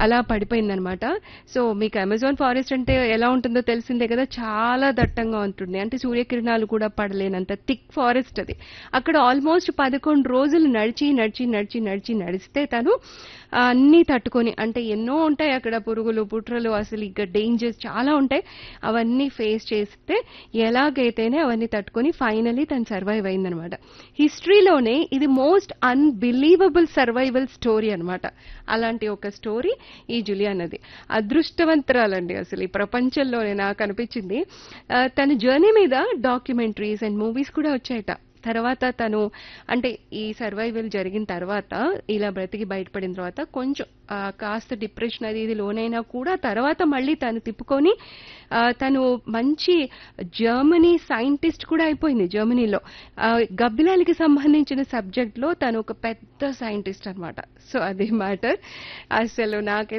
అలా పడిపోయిందనమాట సో మీకు అమెజాన్ ఫారెస్ట్ అంటే ఎలా ఉంటుందో తెలిసిందే కదా చాలా దట్టంగా ఉంటుంది అంటే సూర్యకిరణాలు కూడా పడలేనంత థిక్ ఫారెస్ట్ అది అక్కడ ఆల్మోస్ట్ పదకొండు రోజులు నడిచి నడిచి నడిచి నడిచి నడిస్తే తను ఆ, అన్నీ తట్టుకొని అంటే ఎన్నో ఉంటాయి అక్కడ పురుగులు పుట్రలు అసలు ఇక డేంజర్స్ చాలా ఉంటాయి అవన్నీ ఫేస్ చేస్తే ఎలాగైతేనే అవన్నీ తట్టుకొని ఫైనలీ తను సర్వైవ్ అయిందనమాట హిస్టరీలోనే ఇది మోస్ట్ అన్బిలీవబుల్ సర్వైవల్ స్టోరీ అన్నమాట అలాంటి ఒక స్టోరీ ఈ జులియానది అదృష్టవంతరాలండి అసలు ఈ ప్రపంచంలోనే నాకు అనిపించింది ఆ, తన జర్నీ మీద డాక్యుమెంటరీస్ అండ్ మూవీస్ కూడా వచ్చాయట తర్వాత తను అంటే ఈ సర్వైవల్ జరిగిన తర్వాత ఇలా బ్రతికి బయటపడిన తర్వాత కొంచెం ఆ, కాస్త డిప్రెషన్ అది ఇది లోనైనా కూడా తర్వాత మళ్ళీ తను తిప్పుకొని ఆ, తను మంచి జర్మనీ సైంటిస్ట్ కూడా అయిపోయింది జర్మనీలో ఆ, గబ్బిలాలకి సంబంధించిన సబ్జెక్ట్లో తను ఒక పెద్ద సైంటిస్ట్ అన్నమాట సో అది మ్యాటర్ అసలు నాకైతే